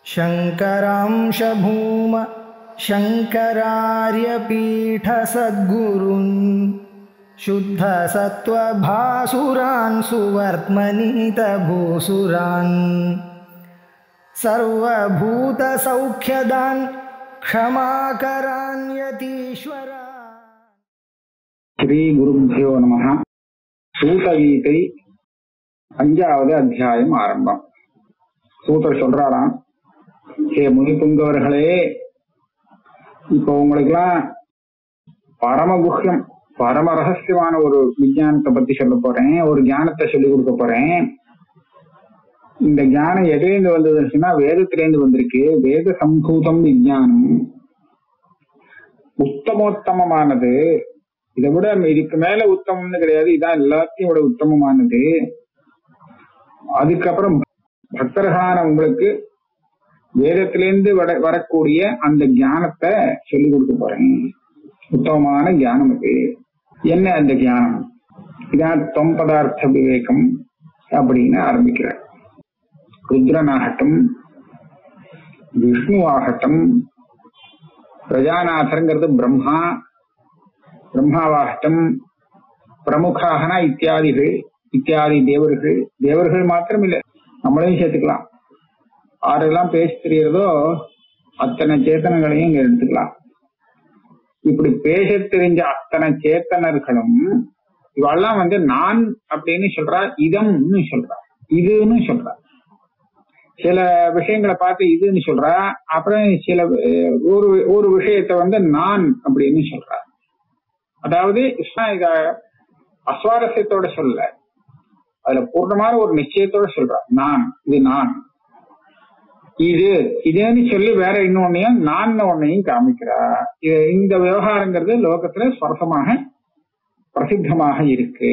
शङ्करांशभूम शङ्करार्यपीठसद्गुरुन् शुद्धसत्त्वभासुरान् सुवर्त्मनीतभूसुरान् सर्वभूतसौख्यदान् क्षमाकरान्यतीश्वरा ஸ்ரீ குருபியோ நம சூதகீதை அஞ்சாவது அத்தியாயம் ஆரம்பம் சூதர் சொல்றாராம் ஹே முனிபுங்கவர்களே இப்போ உங்களுக்கெல்லாம் பரமகுஹ்யம் பரம ரகசியமான ஒரு விஞ்ஞானத்தை பத்தி சொல்ல போறேன் ஒரு ஞானத்தை சொல்லி கொடுக்க போறேன் இந்த ஞானம் எதுலேருந்து வந்ததுன்னா வேதத்திலேருந்து வந்திருக்கு வேத சம்பூதம் விஞ்ஞானம் உத்தமோத்தமமானது இதை விட இதுக்கு மேல உத்தமம்னு கிடையாது இதான் எல்லாத்தையும் விட உத்தமமானது அதுக்கப்புறம் பக்தர்களான உங்களுக்கு வேதத்திலேருந்து வர வரக்கூடிய அந்த ஞானத்தை சொல்லி கொடுக்க போறேன் உத்தமமான ஞானம் இது என்ன அந்த ஞானம் இதான் தொம் பதார்த்த விவேகம் அப்படின்னு ஆரம்பிக்கிறார் ருத்ரனாகட்டும் விஷ்ணுவாகட்டும் பிரஜாநாதருங்கிறது பிரம்மா பிரம்மாவாகட்டும் பிரமுகாகனா இத்தியாதிகள் இத்தியாதி தேவர்கள் தேவர்கள் மாத்திரம் இல்ல நம்மளையும் சேர்த்துக்கலாம் ஆரெல்லாம் பேச தெரியறதோ அத்தனை சேத்தனங்களையும் இங்க எடுத்துக்கலாம் இப்படி பேச தெரிஞ்ச அத்தனை சேத்தனர்களும் இவெல்லாம் வந்து நான் அப்படின்னு சொல்றா இதம்னு சொல்றா இதுன்னு சொல்றா சில விஷயங்களை பார்த்து இதுன்னு சொல்றா அப்புறம் சில ஒரு ஒரு விஷயத்த வந்து நான் அப்படின்னு சொல்றா அதாவது இத அஸ்வாரஸ்யத்தோட சொல்ல அதுல பூர்ணமான ஒரு நிச்சயத்தோட சொல்றான் நான் இது நான் இது இதுன்னு சொல்லி வேற இன்னொன்னையும் நான் ஒன்னையும் காமிக்கிறா இந்த விவகாரங்கிறது லோகத்துல ஸ்வரசமாக பிரசித்தமாக இருக்கு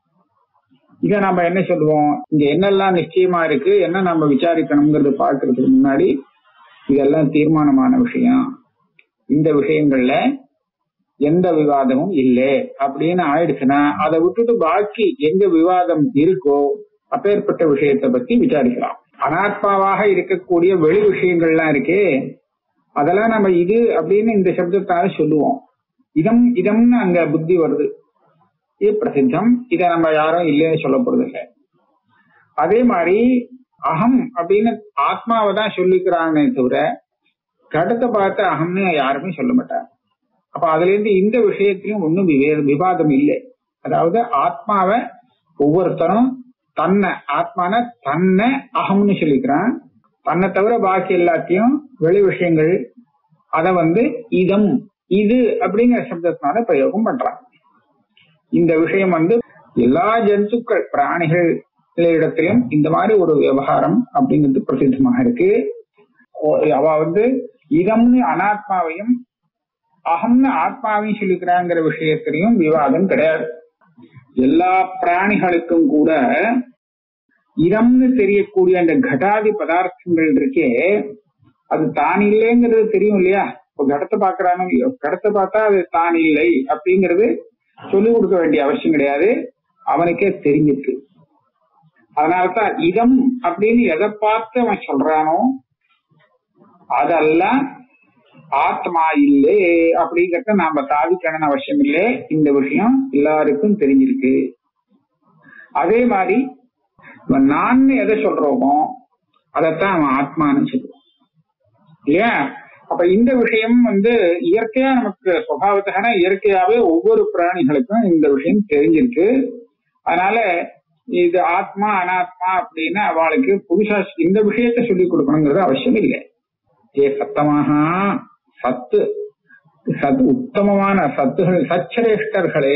இத நம்ம என்ன சொல்லுவோம் இங்க என்னெல்லாம் நிச்சயமா இருக்கு என்ன நம்ம விசாரிக்கணுங்கிறது பார்க்கறதுக்கு முன்னாடி இதெல்லாம் தீர்மானமான விஷயம் இந்த விஷயங்கள்ல எந்த விவாதமும் இல்லை அப்படின்னு ஆயிடுச்சுன்னா அதை விட்டுட்டு பாக்கி எங்க விவாதம் இருக்கோ அப்பேற்பட்ட விஷயத்தை பத்தி விசாரிக்கலாம் அனாத்மாவாக இருக்கக்கூடிய வெளி விஷயங்கள்லாம் இருக்கே அதெல்லாம் நம்ம இது அப்படின்னு இந்த சப்தத்தால சொல்லுவோம் இதம் இதம்னு அங்க புத்தி வருது இது பிரசித்தம் இதை நம்ம யாரும் இல்லைன்னு சொல்ல போறது இல்லை அதே மாதிரி அகம் அப்படின்னு ஆத்மாவை தான் சொல்லிக்கிறாங்கன்னே தவிர கடத்தை பார்த்து அகம்னு யாருமே சொல்ல மாட்டாங்க அப்ப அதுல இருந்து இந்த விஷயத்திலும் ஒன்றும் விவாதம் இல்லை அதாவது ஆத்மாவை ஒவ்வொருத்தரும் தன்னை ஆத்மான தன்னை அகம்னு சொல்லிக்கிறான் தன்னை தவிர பாக்கி எல்லாத்தையும் வெளி விஷயங்கள் அத வந்து இதம் இது அப்படிங்கிற சப்தத்தினால பிரயோகம் பண்றான் இந்த விஷயம் வந்து எல்லா ஜந்துக்கள் பிராணிகள் இடத்திலும் இந்த மாதிரி ஒரு விவகாரம் அப்படிங்கிறது பிரசித்தமாக இருக்கு அவ வந்து இதம்னு அனாத்மாவையும் அகம்னு ஆத்மாவையும் சொல்லிக்கிறாங்கிற விஷயத்திலையும் விவாதம் கிடையாது எல்லா பிராணிகளுக்கும் கூட இதம்னு தெரியக்கூடிய அந்த கடாதி பதார்த்தங்கள் இருக்கே அது தான் இல்லைங்கிறது தெரியும் இல்லையா இப்போ கடத்தை பாக்குறானோ கடத்தை பார்த்தா அது தான் இல்லை அப்படிங்கிறது சொல்லிக் கொடுக்க வேண்டிய அவசியம் கிடையாது அவனுக்கே தெரிஞ்சிருக்கு அதனாலதான் இதம் அப்படின்னு எதை பார்த்து அவன் சொல்றானோ அதெல்லாம் ஆத்மா இல்லை அப்படிங்கறத நாம சாதிக்கணும்னு அவசியம் இல்லை இந்த விஷயம் எல்லாருக்கும் தெரிஞ்சிருக்கு அதே மாதிரி நான் எதை சொல்றோமோ அதைத்தான் அவன் ஆத்மான்னு சொல்லுவான் இல்லையா அப்ப இந்த விஷயம் வந்து இயற்கையா நமக்கு சுவாவத்தகன இயற்கையாவே ஒவ்வொரு பிராணிகளுக்கும் இந்த விஷயம் தெரிஞ்சிருக்கு அதனால இது ஆத்மா அனாத்மா அப்படின்னு அவளுக்கு புதுசா இந்த விஷயத்த சொல்லி கொடுக்கணுங்கிறது அவசியம் இல்லை ஏ சத்தமாக சத்து சத் உத்தமமான சத்துகள் சச்சிரேஷ்டர்களே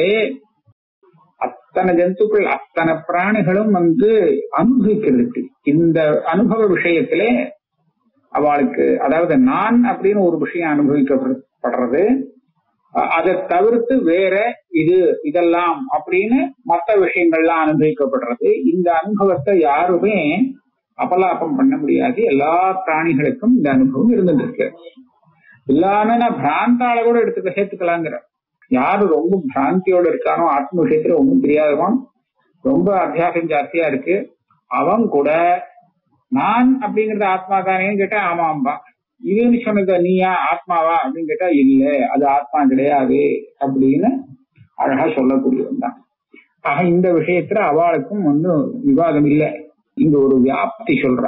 அத்தனை ஜந்துக்கள் அத்தனை பிராணிகளும் வந்து அனுபவிக்கிறதுக்கு இந்த அனுபவ விஷயத்திலே அவளுக்கு அதாவது நான் அப்படின்னு ஒரு விஷயம் அனுபவிக்கப்படுறது அதை தவிர்த்து வேற இது இதெல்லாம் அப்படின்னு மற்ற விஷயங்கள்லாம் அனுபவிக்கப்படுறது இந்த அனுபவத்தை யாருமே அபலாபம் பண்ண முடியாது எல்லா பிராணிகளுக்கும் இந்த அனுபவம் இருந்துட்டு இருக்கு எல்லாமே நான் பிராந்தால கூட எடுத்துக்க சேர்த்துக்கலாங்கிற யாரு ரொம்ப பிராந்தியோட இருக்கானோ ஆத்ம விஷயத்துல ஒன்றும் தெரியாதவன் ரொம்ப அத்தியாசம் ஜாஸ்தியா இருக்கு அவன் கூட நான் அப்படிங்கறது ஆத்மா தானேன்னு கேட்டா ஆமாம்பா இதுன்னு சொன்னது நீயா ஆத்மாவா அப்படின்னு கேட்டா இல்ல அது ஆத்மா கிடையாது அப்படின்னு அழகா சொல்லக்கூடியவன் தான் ஆக இந்த விஷயத்துல அவளுக்கும் ஒன்றும் விவாதம் இல்லை இங்க ஒரு வியாப்தி சொல்றா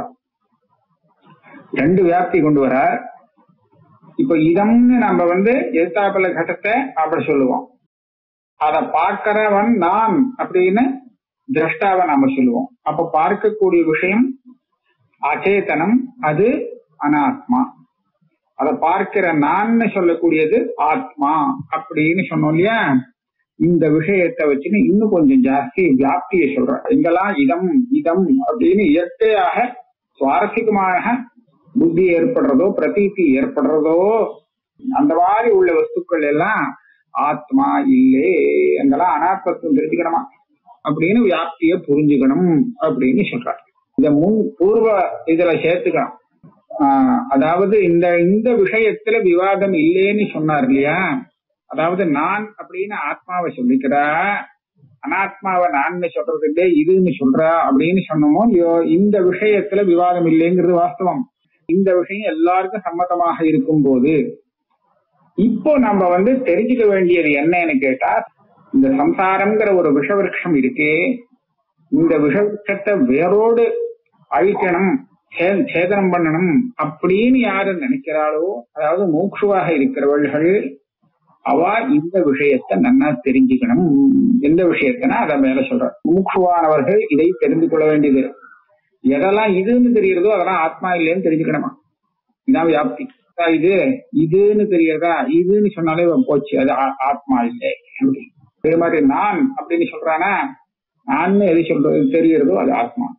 ரெண்டு வியாப்தி கொண்டு வர இப்ப இதம்னு நம்ம வந்து எதிர்த்தாப்புல கட்டத்தை அப்படி சொல்லுவோம் அத பார்க்கிறவன் நான் அப்படின்னு திரஷ்டாவை நாம சொல்லுவோம் அப்ப பார்க்கக்கூடிய விஷயம் அச்சேதனம் அது அனாத்மா அத பார்க்கிற நான் சொல்லக்கூடியது ஆத்மா அப்படின்னு சொன்னோம் இல்லையா இந்த விஷயத்தை வச்சுன்னு இன்னும் கொஞ்சம் ஜாஸ்தி வியாப்தியை சொல்றேன் எங்கெல்லாம் இதம் இதம் அப்படின்னு இயற்கையாக சுவாரஸ்யமாக புத்தி ஏற்படுறதோ பிரதீதி ஏற்படுறதோ அந்த மாதிரி உள்ள வஸ்துக்கள் எல்லாம் ஆத்மா இல்லே எங்கெல்லாம் அனாத்மத்துவம் தெரிஞ்சுக்கணுமா அப்படின்னு வியாப்திய புரிஞ்சுக்கணும் அப்படின்னு சொல்றாரு இத முன் பூர்வ இதுல சேர்த்துக்கணும் ஆஹ் அதாவது இந்த இந்த விஷயத்துல விவாதம் இல்லைன்னு சொன்னார் இல்லையா அதாவது நான் அப்படின்னு ஆத்மாவை சொல்லிக்கிறா அனாத்மாவை நான் சொல்றது இல்லை இதுன்னு சொல்றா அப்படின்னு சொன்னோமோ இல்லையோ இந்த விஷயத்துல விவாதம் இல்லைங்கிறது வாஸ்தவம் இந்த விஷயம் எல்லாருக்கும் சம்மதமாக இருக்கும் போது இப்போ நம்ம வந்து தெரிஞ்சுக்க வேண்டியது என்னன்னு கேட்டா இந்த சம்சாரம்ங்கிற ஒரு விஷவருஷம் இருக்கே இந்த விஷவருஷத்தை வேரோடு அழிக்கணும் சே- சேதனம் பண்ணணும் அப்படின்னு யாரு நினைக்கிறாளோ அதாவது மூக்ஷுவாக இருக்கிறவர்கள் அவ இந்த விஷயத்தை நன்னா தெரிஞ்சுக்கணும் எந்த விஷயத்தினா அதை மேல சொல்ற மூக்ஷுவானவர்கள் இதை தெரிந்து கொள்ள வேண்டியது எதெல்லாம் இதுன்னு தெரியுறதோ அதெல்லாம் ஆத்மா இல்லைன்னு தெரிஞ்சுக்கணுமா இதான் வியாப்தி அதான் இது இதுன்னு தெரியறதா இதுன்னு சொன்னாலே போச்சு அது ஆ- ஆத்மா இல்லை அப்படி இது மாதிரி நான் அப்படின்னு சொல்றானா நான் எது சொல்றது தெரியறதோ அது ஆத்மா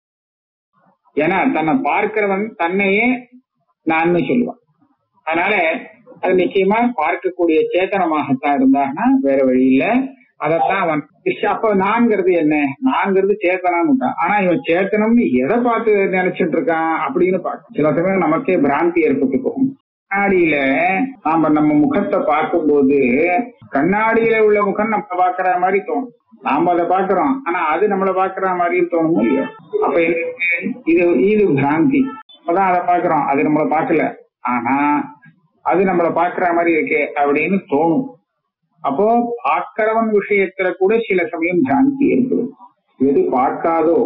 ஏன்னா தன்னை பார்க்கிறவன் தன்னையே நான் சொல்லுவான் அதனால அது நிச்சயமா பார்க்கக்கூடிய சேத்தனமாகத்தான் இருந்தான்னா வேற வழி இல்ல அதத்தான் அவன் அப்ப நான்கிறது என்ன நான்கிறது சேத்தனான்னு விட்டான். ஆனா இவன் சேத்தனம்னு எதை பார்த்து நினைச்சிட்டு இருக்கான் அப்படின்னு பார்க்க சில சமயம் நமக்கே பிராந்தி ஏற்பட்டு போகும் கண்ணாடியில நாம நம்ம முகத்தை பார்க்கும்போது கண்ணாடியில உள்ள முகம் நம்ம பாக்குற மாதிரி தோணும் நாம அதை பாக்குறோம் ஆனா அது நம்மள பாக்குற மாதிரி தோணுமோ இல்லையோ அப்ப எனக்கு இது இது பிராந்தி அப்பதான் அதை பாக்குறோம் அது நம்மள பார்க்கல ஆனா அது நம்மள பாக்குற மாதிரி இருக்கே அப்படின்னு தோணும் அப்போ பார்க்கிறவன் விஷயத்துல கூட சில சமயம் பிராந்தி ஏற்படும் எது பார்க்காதோ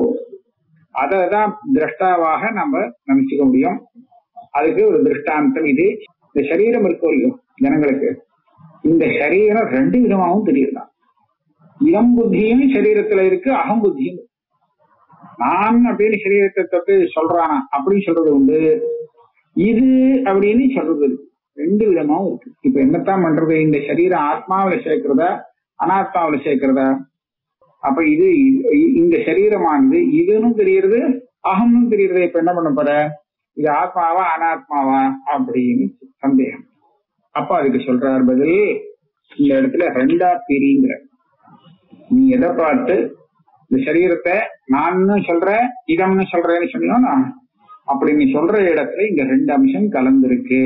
அததான் திரஷ்டாவாக நம்ம நினைச்சுக்க முடியும் அதுக்கு ஒரு திருஷ்டாந்தம் இது இந்த சரீரம் இருக்கோ இல்லையோ ஜனங்களுக்கு இந்த சரீரம் ரெண்டு விதமாகவும் தெரியுதான் இளம் புத்தியும் சரீரத்துல இருக்கு அகம் புத்தியும் இருக்கு. நான் அப்படின்னு சரீரத்தை தொட்டு சொல்றானா அப்படின்னு சொல்றது உண்டு இது அப்படின்னு சொல்றது இருக்கு ரெண்டு விதமாவும் இருக்கு இப்ப என்னத்தான் பண்றது இந்த சரீரம் ஆத்மாவில சேர்க்கிறதா அனாத்மாவில சேர்க்கிறதா அப்ப இது இ- இந்த சரீரமானது இதுன்னு தெரியுறது அகம்னு தெரியுறது இப்ப என்ன பண்ண போற இது ஆத்மாவா அனாத்மாவா அப்படின்னு சந்தேகம் அப்ப அதுக்கு சொல்றார் பதில் இந்த இடத்துல ரெண்டா பிரிங்கிற நீ எதை பார்த்து இந்த சரீரத்தை நான்னு சொல்ற இதம்னு சொல்றேன்னு சொன்னீங்கன்னா அப்படி நீ சொல்ற இடத்துல இங்க ரெண்டு அம்சம் கலந்துருக்கு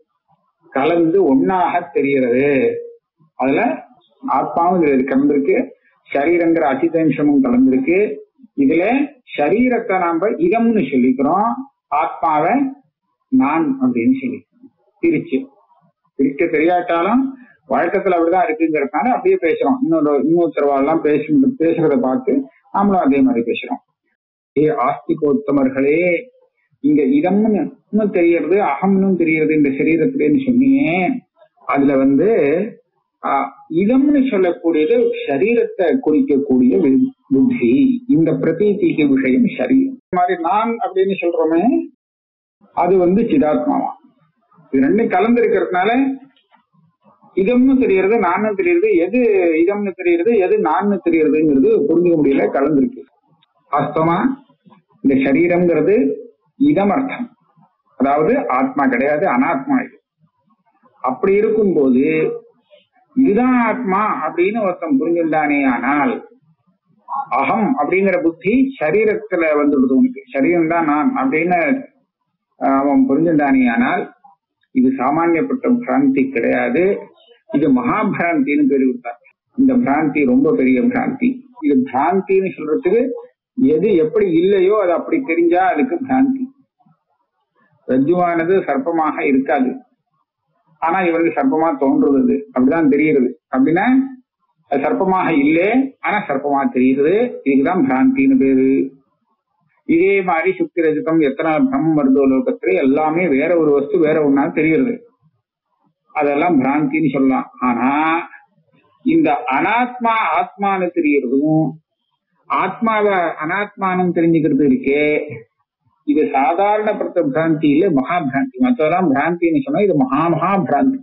கலந்து ஒன்னாக தெரிகிறது அதுல ஆத்மாவும் இதுல கலந்திருக்கு சரீரங்கிற அச்சிதம்சமும் கலந்திருக்கு இதுல சரீரத்தை நாம இதம்னு சொல்லிக்கிறோம் ஆத்மாவை நான் அப்படின்னு சொல்லி பிரிச்சு பிரிக்க தெரியாட்டாலும் வழக்கத்துல அப்படிதான் இருக்குங்கிறதுனால அப்படியே பேசுறோம் இன்னொரு இன்னொருத்தரவாள்லாம் பேச பேசுறத பார்த்து நாமளும் அதே மாதிரி பேசுறோம் ஏ ஆஸ்திகோத்தமர்களே இங்க இதம்னு இன்னும் தெரியறது அகம்னு தெரியறது இந்த சரீரத்திலேன்னு சொன்னீங்க அதுல வந்து ஆஹ், இதம்னு சொல்லக்கூடியது சரீரத்தை குறிக்கக்கூடிய வி- புத்தி இந்த பிரதீதிக்கு விஷயம் சரீரம் இந்த மாதிரி நான் அப்படின்னு சொல்றோமே அது வந்து சிதாத்மாவா இது ரெண்டும் கலந்து இருக்கிறதுனால இதம்னு தெரியறது நானும் தெரியறது எது இதம்னு தெரியறது எது நான்னு தெரியறதுங்கிறது புரிஞ்சுக்க முடியல கலந்துருக்கு வாஸ்தவமா இந்த சரீரம்ங்கிறது இதம் அர்த்தம் அதாவது ஆத்மா கிடையாது அனாத்மா இது அப்படி இருக்கும்போது இதுதான் ஆத்மா அப்படின்னு ஒருத்தன் புரிஞ்சுட்டானே ஆனால் அகம் அப்படிங்கிற புத்தி சரீரத்துல வந்துடுது உனக்கு சரீரம் தான் நான் அப்படின்னு ஆஹ், அவன் புரிஞ்சுட்டானே ஆனால் இது சாமானியப்பட்ட பிராந்தி கிடையாது இது மகாபிராந்தின்னு பேர் கொடுத்தாங்க இந்த பிராந்தி ரொம்ப பெரிய பிராந்தி இது பிராந்தின்னு சொல்றதுக்கு எது எப்படி இல்லையோ அது அப்படி தெரிஞ்சா அதுக்கு பிராந்தி ரஜ்ஜுவானது சர்ப்பமாக இருக்காது ஆனா இவருக்கு சர்ப்பமா தோன்றுவது அப்படிதான் தெரியுது அப்படின்னா அது சர்ப்பமாக இல்லை ஆனா சர்ப்பமா தெரியுது இதுக்குதான் பிராந்தின்னு பேரு இதே மாதிரி சுக்தி ரஜிதம் எத்தனை பிரம்மம் வருதோ லோகத்துல எல்லாமே வேற ஒரு வஸ்து வேற ஒன்னா தெரியுது அதெல்லாம் பிராந்தின்னு சொல்லலாம் ஆனா இந்த அனாத்மா ஆத்மான்னு தெரியறதும் ஆத்மாவை அனாத்மானம் தெரிஞ்சுக்கிறது இருக்கே இது சாதாரணப்படுத்த பிராந்தி இல்ல மகா பிராந்தி மற்றதெல்லாம் பிராந்தின்னு சொன்னா இது மகா மகா பிராந்தி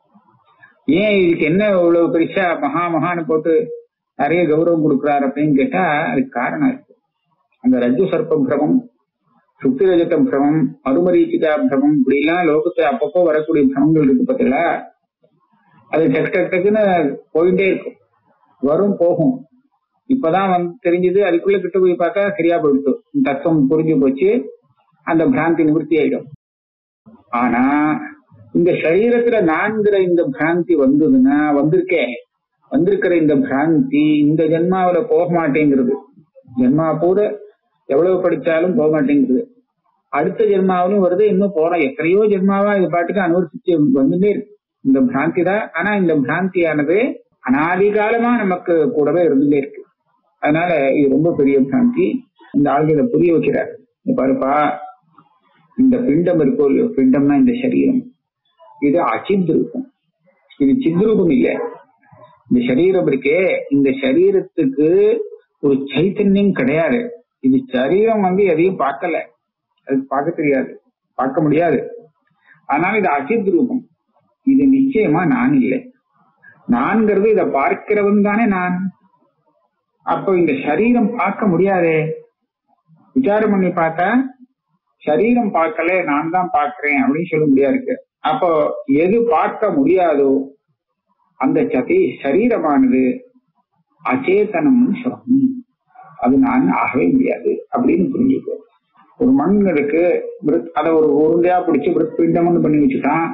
ஏன் இதுக்கு என்ன இவ்வளவு பெருசா மகா மகான்னு போட்டு நிறைய கௌரவம் கொடுக்குறாரு அப்படின்னு கேட்டா அதுக்கு காரணம் இருக்கு அந்த ரஜ்ஜு சர்ப்ப பிரமம் சுக்தி ரஜத பிரமம் அருமரீச்சிகா பிரமம் இப்படி எல்லாம் லோகத்துல அப்பப்போ வரக்கூடிய பிரமங்கள் இருக்கு பார்த்தீங்களா அது டக்கு டக்கு டக்குன்னு போயிட்டே இருக்கும் வரும் போகும் இப்பதான் வந்து தெரிஞ்சது அதுக்குள்ள கிட்ட போய் பார்த்தா சரியா போயிடுச்சு தத்துவம் புரிஞ்சு போச்சு அந்த பிராந்தி நிவர்த்தி ஆயிடும் ஆனா இந்த சரீரத்துல நான்கிற இந்த பிராந்தி வந்ததுன்னா வந்திருக்கே வந்திருக்கிற இந்த பிராந்தி இந்த ஜென்மாவில போக மாட்டேங்கிறது ஜென்மா பூரா எவ்வளவு படிச்சாலும் போக மாட்டேங்குது அடுத்த ஜென்மாவிலும் வருது இன்னும் போற எத்தனையோ ஜென்மாவா இது பாட்டுக்கு அனுவர்த்திச்சு வந்துட்டே இருக்கு இந்த பிராந்தி தான் ஆனா இந்த பிராந்தியானது அனாதிகாலமா நமக்கு கூடவே இருந்துட்டே இருக்கு அதனால இது ரொம்ப பெரிய பிராந்தி இந்த ஆளுக்கு இதை புரிய வைக்கிறார் இங்க பாருப்பா இந்த பிண்டம் இருக்கோ இல்லையோ பிண்டம்னா இந்த சரீரம் இது அச்சித் ரூபம் இது சித்ரூபம் இல்லை இந்த சரீரம் இருக்கே இந்த சரீரத்துக்கு ஒரு சைத்தன்யம் கிடையாது இது சரீரம் வந்து எதையும் பார்க்கல அதுக்கு பார்க்க தெரியாது பார்க்க முடியாது ஆனால் இது அசித் ரூபம் இது நிச்சயமா நான் இல்லை நான்கிறது இதை பார்க்கிறவன் தானே நான் அப்போ இந்த சரீரம் பார்க்க முடியாதே விசாரம் பண்ணி பார்த்தா சரீரம் பார்க்கல நான் தான் பார்க்கிறேன் அப்படின்னு சொல்ல முடியாது அப்போ எது பார்க்க முடியாதோ அந்த சதி சரீரமானது அச்சேதனம்னு சொல்லணும் அது நான் ஆகவே முடியாது அப்படின்னு புரிஞ்சுக்கோ ஒரு மண் இருக்கு அதை ஒரு உருண்டையா பிடிச்சி பிண்டம்னு பண்ணி வச்சுட்டான்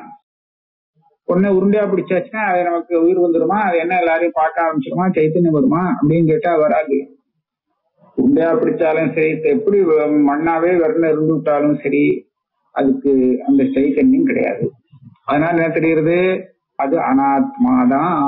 ஒண்ணு உருண்டையா பிடிச்சாச்சுன்னா அது நமக்கு உயிர் வந்துருமா அது என்ன எல்லாரையும் பார்க்க ஆரம்பிச்சிருமா சைத்தன்யம் வருமா அப்படின்னு கேட்டா வராது உருண்டையா பிடிச்சாலும் சரி எப்படி மண்ணாவே வரல இருந்து விட்டாலும் சரி அதுக்கு அந்த சைத்தன்யம் கிடையாது அதனால என்ன தெரியுது அது அனாத்மாதான்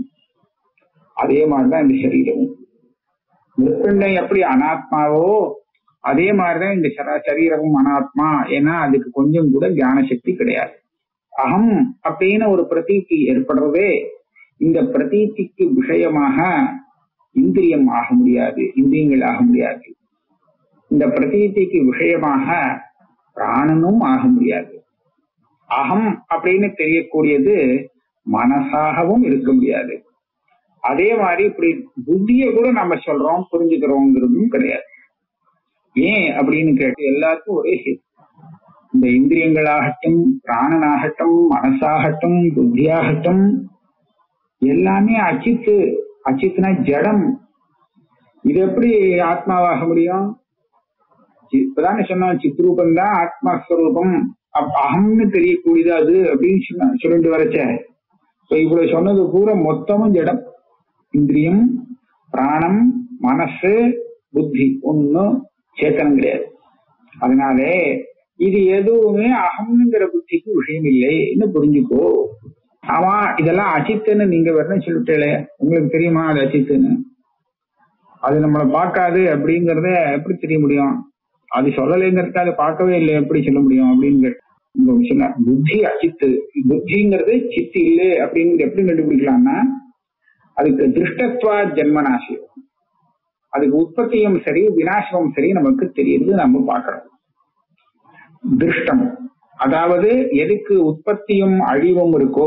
அதே மாதிரிதான் இந்த சரீரம் மிருப்பிண்டம் எப்படி அனாத்மாவோ அதே மாதிரிதான் இந்த சரீரமும் அனாத்மா ஏன்னா அதுக்கு கொஞ்சம் கூட ஞான சக்தி கிடையாது அகம் அப்படின்னு ஒரு பிரதீத்தி ஏற்படுறதே இந்த பிரதீத்திக்கு விஷயமாக இந்திரியம் ஆக முடியாது இந்திரியங்கள் ஆக முடியாது இந்த பிரதீத்திக்கு விஷயமாக பிராணனும் ஆக முடியாது அகம் அப்படின்னு தெரியக்கூடியது மனசாகவும் இருக்க முடியாது அதே மாதிரி இப்படி புத்திய கூட நம்ம சொல்றோம் புரிஞ்சுக்கிறோங்கிறதும் கிடையாது ஏன் அப்படின்னு கேட்டு எல்லாருக்கும் ஒரே இந்த இந்திரியங்களாகட்டும் பிராணனாகட்டும் மனசாகட்டும் புத்தியாகட்டும் எல்லாமே அச்சித்து அச்சித்துனா ஜடம் இது எப்படி ஆத்மாவாக முடியும் இப்பதானே சொன்னோம் சித்ரூபம் தான் ஆத்மாஸ்வரூபம் அகம்னு தெரியக்கூடியது அது அப்படின்னு சொன்ன சொல்லிட்டு வரச்ச இவ்வளவு சொன்னது பூரா மொத்தமும் ஜடம் இந்திரியம் பிராணம் மனசு புத்தி ஒன்னும் சேத்தனம் கிடையாது அதனாலே இது எதுவுமே அகம்ங்கிற புத்திக்கு விஷயம் இல்லைன்னு புரிஞ்சுக்கோ ஆமா இதெல்லாம் அச்சித்துன்னு நீங்க வரணும் சொல்லிட்டே உங்களுக்கு தெரியுமா அது அச்சித்துன்னு அது நம்மளை பார்க்காது அப்படிங்கறத எப்படி தெரிய முடியும் அது சொல்லலைங்கிறதுக்கு அதை பார்க்கவே இல்லை எப்படி சொல்ல முடியும் அப்படின்னு உங்க சொன்ன புத்தி அச்சித்து புத்திங்கிறது சித்து இல்லை அப்படிங்கிறது எப்படி கண்டுபிடிக்கலாம்னா அதுக்கு திருஷ்டத்வா ஜென்மநாசியம் அதுக்கு உற்பத்தியும் சரி வினாசமும் சரி நமக்கு தெரியுது நம்ம பார்க்கிறோம் திருஷ்டம் அதாவது எதுக்கு உற்பத்தியும் அழிவும் இருக்கோ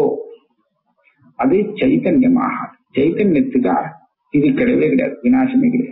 அது சைத்தன்யமாக சைத்தன்யத்துக்கு இது கிடையவே கிடையாது வினாசமே கிடையாது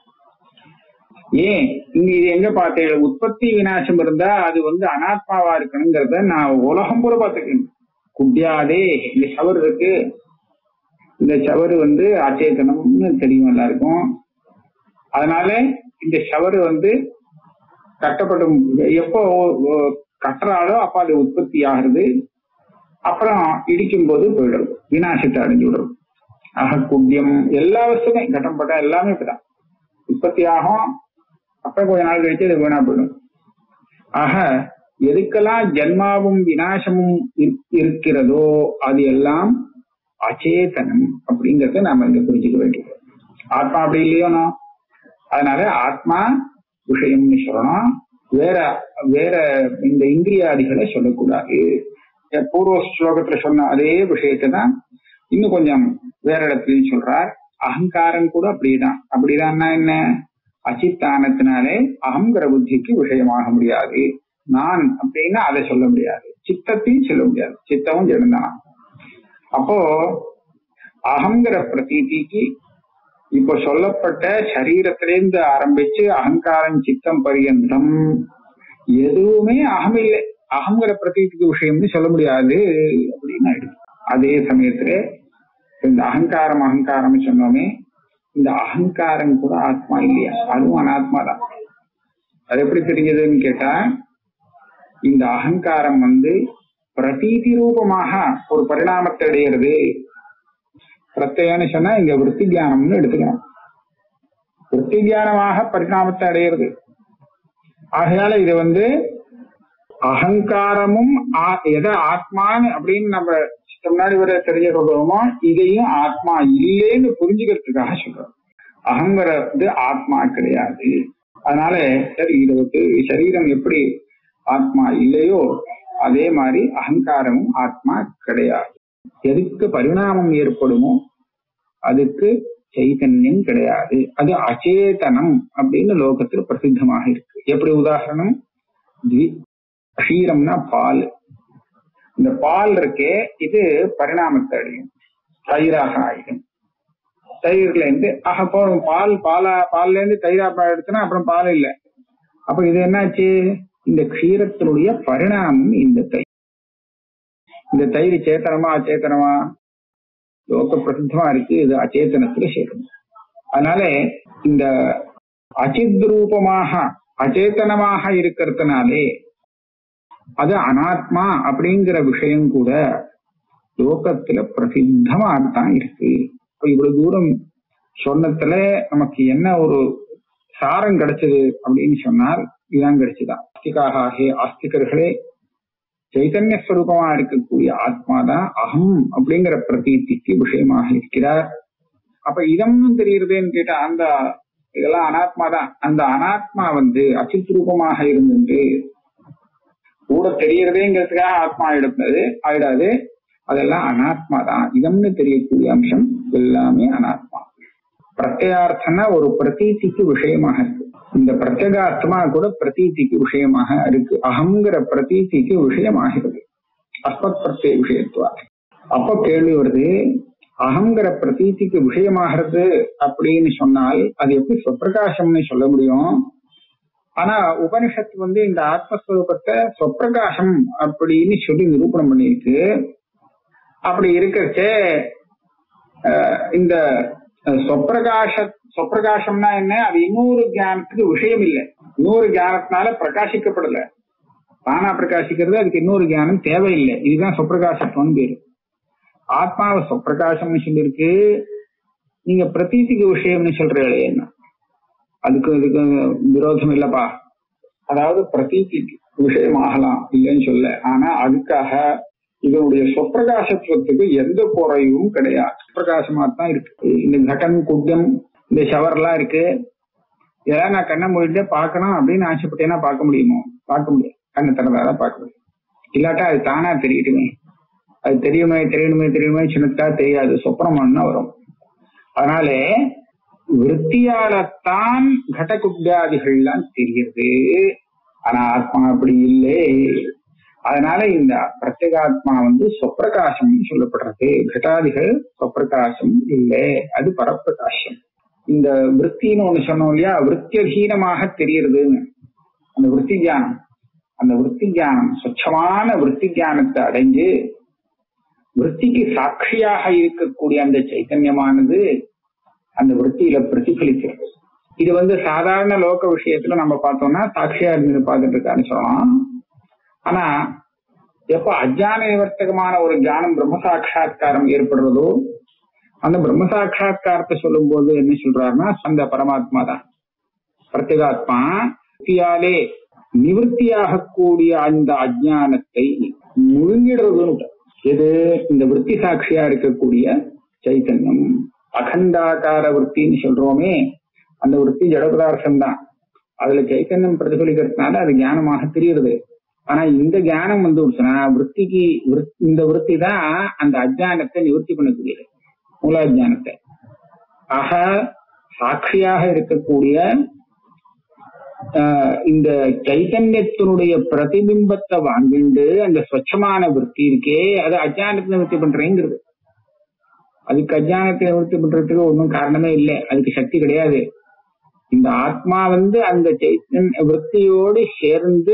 ஏன் இங்க இது எங்க பார்த்தேன் உற்பத்தி வினாசம் இருந்தா அது வந்து அனாத்மாவா இருக்கணுங்கிறத நான் உலகம் பூரா பார்த்துக்கேன் குட்டியாதே இந்த சவர் இருக்கு இந்த சவறு வந்து அச்சேதனம்னு தெரியும் எல்லாருக்கும் அதனால இந்த சவறு வந்து கட்டப்படும் எப்போ கட்டுறாலோ அப்ப அது உற்பத்தி ஆகுறது அப்புறம் இடிக்கும் போது போயிடுறது வினாசத்தை அடைஞ்சு விடுறது ஆக குட்டியம் எல்லா வசதியும் கட்டம் பட்டம் எல்லாமே இப்படிதான் உற்பத்தி ஆகும் அப்புறம் கொஞ்ச நாள் கழிச்சு அது வீணா போயிடும் ஆக எதுக்கெல்லாம் ஜன்மாவும் விநாசமும் இரு- இருக்கிறதோ அது எல்லாம் அச்சேதனம் அப்படிங்கறத நாம இங்க புரிஞ்சுக்க வேண்டியது ஆத்மா அப்படி இல்லையோனோ அதனால ஆத்மா விஷயம்னு சொல்லணும் வேற வேற இந்த இந்திரியாதிகளை சொல்லக்கூடாது இந்த பூர்வ ஸ்லோகத்துல சொன்ன அதே விஷயத்தை தான் இன்னும் கொஞ்சம் வேற இடத்துலயும் சொல்றார் அகங்காரம் கூட அப்படிதான் அப்படிதான்னா என்ன அச்சித்தானத்தினாலே அகங்கிற புத்திக்கு விஷயமாக முடியாது நான் அப்படின்னா அதை சொல்ல முடியாது சித்தத்தையும் சொல்ல முடியாது சித்தமும் ஜெகந்தான் அப்போ அகங்கிற பிரதீதிக்கு இப்போ சொல்லப்பட்ட சரீரத்திலிருந்து ஆரம்பிச்சு அகங்காரம் சித்தம் பரியந்தம் எதுவுமே அகம் இல்லை அகங்கிற பிரதீதிக்கு விஷயம்னு சொல்ல முடியாது அப்படின்னு ஆயிடுது அதே சமயத்துல இந்த அகங்காரம் அகங்காரம் சொன்னோமே இந்த அகங்காரம் கூட ஆத்மா இல்லையா அதுவும் அனாத்மா தான் அது எப்படி தெரிஞ்சதுன்னு கேட்டா இந்த அகங்காரம் வந்து பிரதீதி ரூபமாக ஒரு பரிணாமத்தை அடைகிறது பிரத்யன்னு சொன்னா இங்க விற்பி தியானம்னு எடுத்துக்கணும் விற்பி தியானமாக பரிணாமத்தை அடைகிறது ஆகையால இது வந்து அகங்காரமும் ஆ- எதை ஆத்மான்னு அப்படின்னு நம்ம முன்னாடி வரை தெரிஞ்ச சொல்றோமோ இதையும் ஆத்மா இல்லைன்னு புரிஞ்சுக்கிறதுக்காக சொல்றோம் அகங்கிற வந்து ஆத்மா கிடையாது அதனால சரி இது வந்து சரீரம் எப்படி ஆத்மா இல்லையோ அதே மாதிரி அகங்காரமும் ஆத்மா கிடையாது எதுக்கு பரிணாமம் ஏற்படுமோ அதுக்கு சைத்தன்யம் கிடையாது அது அச்சேதனம் அப்படின்னு லோகத்தில் பிரசித்தமாக இருக்கு எப்படி உதாரணம் தி- க்ஷீரம்னா பால் இந்த பால் இருக்கே இது பரிணாமத்தை அடையும் தயிராக ஆயிடும் தயிர்ல இருந்து ஆக போறோம் பால் பாலா பால்ல இருந்து தயிரா எடுத்துனா அப்புறம் பால் இல்ல அப்ப இது என்னாச்சு இந்த க்ஷீரத்தினுடைய பரிணாமம் இந்த தயிர் இந்த தயிர் சேத்தனமா அச்சேத்தனமா லோக பிரசித்தமா இருக்கு இது அச்சேதனத்துல சேரும் அதனால இந்த அச்சித் ரூபமாக அச்சேதனமாக இருக்கிறதுனாலே அது அனாத்மா அப்படிங்கிற விஷயம் கூட லோகத்துல பிரசித்தமாகத்தான் இருக்கு இப்ப இவ்வளவு தூரம் சொன்னதுல நமக்கு என்ன ஒரு சாரம் கிடைச்சது அப்படின்னு சொன்னால் இதுதான் கிடைச்சுதான் ஆஸ்திகாக ஆகிய ஆஸ்திகர்களே சைத்தன்ய ஸ்வரூபமா இருக்கக்கூடிய ஆத்மா தான் அகம் அப்படிங்கிற பிரதீதிக்கு விஷயமாக இருக்கிறார் அப்ப இதம்னு தெரியுறதுன்னு கேட்டா அந்த இதெல்லாம் அனாத்மா தான் அந்த அனாத்மா வந்து அச்சித் ரூபமாக இருந்துட்டு கூட தெரியறதேங்கிறதுக்காக ஆத்மா ஆயிடுறது ஆயிடாது அதெல்லாம் அனாத்மா தான் இதம்னு தெரியக்கூடிய அம்சம் எல்லாமே அனாத்மா பிரத்யார்த்தம்னா ஒரு பிரதீதிக்கு விஷயமாக இருக்கு இந்த பிரத்யேகாத்மா கூட பிரதீதிக்கு விஷயமாக இருக்கு அகங்கிற பிரதீதிக்கு விஷயமாகிறது அஸ்மத் பிரத்யே விஷயத்துவா அப்ப கேள்வி வருது அகங்கிற பிரதீதிக்கு விஷயமாகிறது அப்படின்னு சொன்னால் அது எப்படி சொப்பிரகாசம்னு சொல்ல முடியும் ஆனா உபனிஷத்து வந்து இந்த ஆத்மஸ்வரூபத்தை சொப்பிரகாசம் அப்படின்னு சொல்லி நிரூபணம் பண்ணியிருக்கு அப்படி இருக்கிறச்சே அஹ், இந்த அஹ், சொப்பிரகாச சொப்பிரகாசம்னா என்ன அது இன்னொரு ஞானத்துக்கு விஷயம் இல்லை இன்னொரு ஞானத்தினால பிரகாசிக்கப்படல தானா பிரகாசிக்கிறது அதுக்கு இன்னொரு ஞானம் தேவையில்லை இதுதான் சொப்பிரகாசத்துவம் பேரு ஆத்மாவை சொப்பிரகாசம்னு சொல்லியிருக்கு நீங்க பிரதீதிக்கு விஷயம்னு சொல்றீங்களே என்ன அதுக்கு இதுக்கு விரோதம் இல்லப்பா அதாவது பிரதீதிக்கு விஷயம் ஆகலாம் இல்லைன்னு சொல்ல ஆனா அதுக்காக இதனுடைய சொப்பிரகாசத்துவத்துக்கு எந்த குறையும் கிடையாது பிரகாசமா தான் இருக்கு இந்த கட்டம் குட்டம் இந்த ஷவர்லாம் இருக்கு இதெல்லாம் நான் கண்ணை மூடிட்டு பார்க்கணும் அப்படின்னு ஆசைப்பட்டேன்னா பார்க்க முடியுமோ பார்க்க முடியாது கண்ணை திறந்தாதான் பார்க்க முடியும் இல்லாட்டா அது தானா தெரியட்டுமே அது தெரியுமே தெரியணுமே தெரியுமே சின்னதா தெரியாது சொப்பனமானா வரும் அதனால விற்த்தியாலத்தான் கடகுப்தாதிகள்லாம் தெரியுது ஆனா ஆத்மா அப்படி இல்லை அதனால இந்த பிரத்யேகாத்மா வந்து சொப்பிரகாசம் சொல்லப்படுறது கட்டாதிகள் சொப்பிரகாசம் இல்லை அது பரப்பிரகாசம் இந்த விற்த்தின்னு ஒண்ணு சொன்னோம் இல்லையா விற்த்தியஹீனமாக தெரியுறதுன்னு அந்த விற்பி தியானம் அந்த விற்பி தியானம் சொச்சமான விற்பி தியானத்தை அடைஞ்சு விற்த்திக்கு சாட்சியாக இருக்கக்கூடிய அந்த சைத்தன்யமானது அந்த விற்த்தியில பிரதிபலிக்கிறது இது வந்து சாதாரண லோக விஷயத்துல நம்ம பார்த்தோம்னா சாட்சியா இருந்து பார்த்துட்டு இருக்கான்னு சொல்லலாம் ஆனா எப்ப அஜான நிவர்த்தகமான ஒரு ஞானம் பிரம்ம சாட்சா்காரம் ஏற்படுறதோ அந்த பிரம்ம சாட்சா்காரத்தை சொல்லும் போது என்ன சொல்றாருன்னா அந்த பரமாத்மா தான் பிரத்யேகாத்மா விற்த்தியாலே நிவர்த்தியாகக்கூடிய அந்த அஜானத்தை முழுங்கிடுறதுன்னு எது இந்த விற்பி சாட்சியா இருக்கக்கூடிய சைத்தன்யம் அகண்டாகார விற்த்தின்னு சொல்றோமே அந்த விற்பி ஜடபதார்த்தம் தான் அதுல சைத்தன்யம் பிரதிபலிக்கிறதுனால அது ஞானமாக தெரியுது ஆனா இந்த ஞானம் வந்து விற்பிக்கு இந்த விற்பி தான் அந்த அஜானத்தை நிவர்த்தி பண்ணக்கூடியது மூலாஜானத்தை ஆக சாட்சியாக இருக்கக்கூடிய இந்த சைத்தன்யத்தினுடைய பிரதிபிம்பத்தை வாங்கிண்டு அந்த ஸ்வச்சமான விற்பி இருக்கே அது அஜானத்தை நிவர்த்தி பண்றேங்கிறது அதுக்கு அஜானத்தை நிவர்த்தி பண்றதுக்கு ஒன்றும் காரணமே இல்லை அதுக்கு சக்தி கிடையாது இந்த ஆத்மா வந்து அந்த சைத்தன் விற்த்தியோடு சேர்ந்து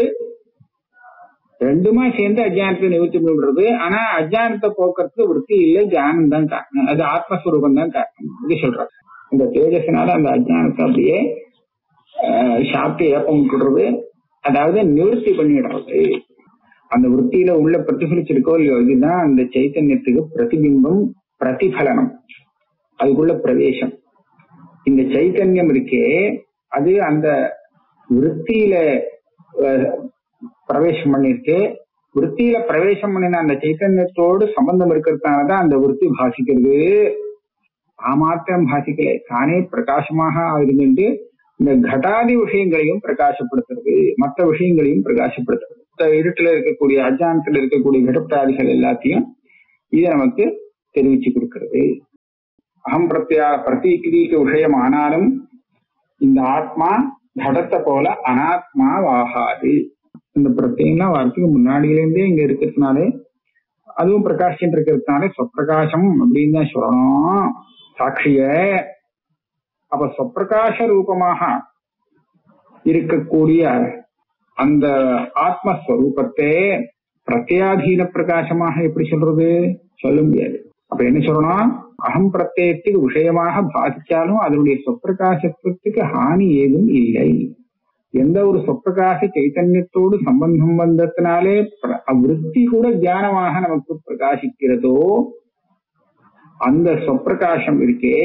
ரெண்டுமா சேர்ந்து அஜானத்தை நிவர்த்தி பண்றது ஆனா அஜானத்தை போக்குறதுக்கு விற்பி இல்லை ஜானம் தான் காரணம் அது ஆத்மஸ்வரூபம் தான் காரணம் இது சொல்றாங்க இந்த தேஜஸ்னால அந்த அஜானத்தை அப்படியே சாப்பிட்டு ஏப்பம் விட்டுடுறது அதாவது நிவர்த்தி பண்ணிடுறது அந்த விற்த்தியில உள்ள பிரதிபலிச்சிருக்கோ இல்லையோ இதுதான் அந்த சைத்தன்யத்துக்கு பிரதிபிம்பம் பிரதிபலனம் அதுக்குள்ள பிரவேசம் இந்த சைத்தன்யம் இருக்கே அது அந்த விற்த்தியில பிரவேசம் பண்ணிருக்கு விற்த்தியில பிரவேசம் பண்ணின அந்த சைத்தன்யத்தோடு சம்பந்தம் இருக்கிறதுனாலதான் அந்த விற்பி பாசிக்கிறது மாத்திரம் பாசிக்கல தானே பிரகாசமாக இருந்துட்டு இந்த கட்டாதி விஷயங்களையும் பிரகாசப்படுத்துறது மற்ற விஷயங்களையும் பிரகாசப்படுத்துறது இருட்டுல இருக்கக்கூடிய அஜானத்துல இருக்கக்கூடிய கடப்டாதிகள் எல்லாத்தையும் இது நமக்கு தெரிவிச்சு கொடுக்கிறது அகம் பிரத்யா பிரதீகிரிக்கு விஷயம் ஆனாலும் இந்த ஆத்மா கடத்தை போல அனாத்மாவாகாது இந்த பிரத்யம்லாம் வரத்துக்கு முன்னாடியிலேருந்தே இங்க இருக்கிறதுனாலே அதுவும் பிரகாஷம் இருக்கிறதுனால சொப்பிரகாசம் அப்படின்னு தான் சொல்லணும் சாட்சிய அப்ப சொப்பிரகாச ரூபமாக இருக்கக்கூடிய அந்த ஆத்மஸ்வரூபத்தை பிரத்யாதீன பிரகாசமாக எப்படி சொல்றது சொல்ல முடியாது அப்ப என்ன சொல்லணும் அகம் பிரத்யத்துக்கு விஷயமாக பாதிச்சாலும் அதனுடைய சொப்பிரகாசத்துவத்துக்கு ஹானி ஏதும் இல்லை எந்த ஒரு சொப்பிரகாச சைத்தன்யத்தோடு சம்பந்தம் வந்தத்தினாலே விற்பி கூட தியானமாக நமக்கு பிரகாசிக்கிறதோ அந்த சொப்பிரகாசம் இருக்கே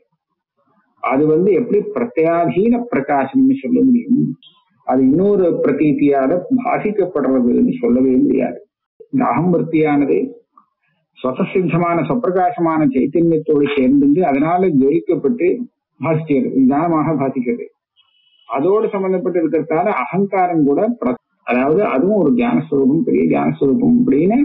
அது வந்து எப்படி பிரத்யாதீன பிரகாசம்னு சொல்ல முடியும் அது இன்னொரு பிரதீதியால பாதிக்கப்படுறதுன்னு சொல்லவே முடியாது இந்த அகம்பிருத்தியானது சொதசித்தமான சொப்பிரகாசமான சைத்தன்யத்தோடு சேர்ந்து அதனால ஜெயிக்கப்பட்டு பாசிக்கிறது ஞானமாக பாசிக்கிறது அதோடு சம்பந்தப்பட்டு இருக்கிறதால அகங்காரம் கூட அதாவது அதுவும் ஒரு தியானஸ்வரூபம் பெரிய தியானஸ்வரூபம் அப்படின்னு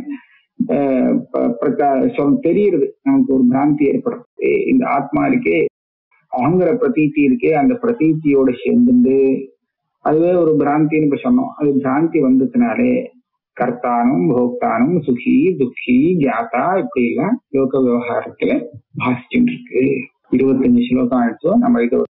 தெரியுது நமக்கு ஒரு பிராந்தி ஏற்படுறது இந்த ஆத்மா இருக்கே அகங்கிற பிரதீத்தி இருக்கே அந்த பிரதீத்தியோட சேர்ந்து அதுவே ஒரு பிராந்தின்னு இப்ப சொன்னோம் அது பிராந்தி வந்ததுனாலே கர்த்தானும் போக்தானும் சுகி துக்கி ஜாத்தா இப்படி எல்லாம் யோக விவகாரத்துல பாசிச்சுட்டு இருக்கு இருபத்தஞ்சு ஸ்லோகம் ஆயிடுச்சோ நம்ம இதை